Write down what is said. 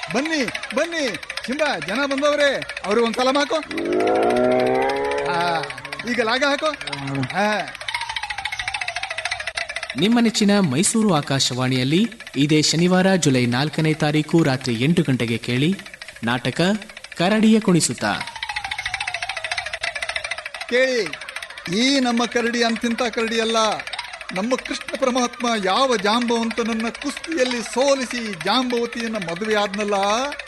ಬನ್ನಿ ಬನ್ನಿ ಚಿಂಬ ಜನ ಬಂದವ್ರೆ ಅವ್ರಿಗೆ ಒಂದ್ ಸಲ ಹಾಕೋ ಆ, ಈಗ ಲಾಗ ಹಾಕೋ ಹಾ ನಿಮ್ಮ ನೆಚ್ಚಿನ ಮೈಸೂರು ಆಕಾಶವಾಣಿಯಲ್ಲಿ ಇದೇ ಶನಿವಾರ ಜುಲೈ ನಾಲ್ಕನೇ ತಾರೀಕು ರಾತ್ರಿ ಎಂಟು ಗಂಟೆಗೆ ಕೇಳಿ ನಾಟಕ ಕರಡಿಯ ಕುಣಿಸುತ್ತ ಕೇಳಿ ಈ ನಮ್ಮ ಕರಡಿ ಅಂತಿಂತ ಕರಡಿ ಅಲ್ಲ ನಮ್ಮ ಕೃಷ್ಣ ಪರಮಾತ್ಮ ಯಾವ ಜಾಂಬವಂತನನ್ನ ಕುಸ್ತಿಯಲ್ಲಿ ಸೋಲಿಸಿ ಜಾಂಬವತಿಯನ್ನ ಮದುವೆ ಆದ್ನಲ್ಲ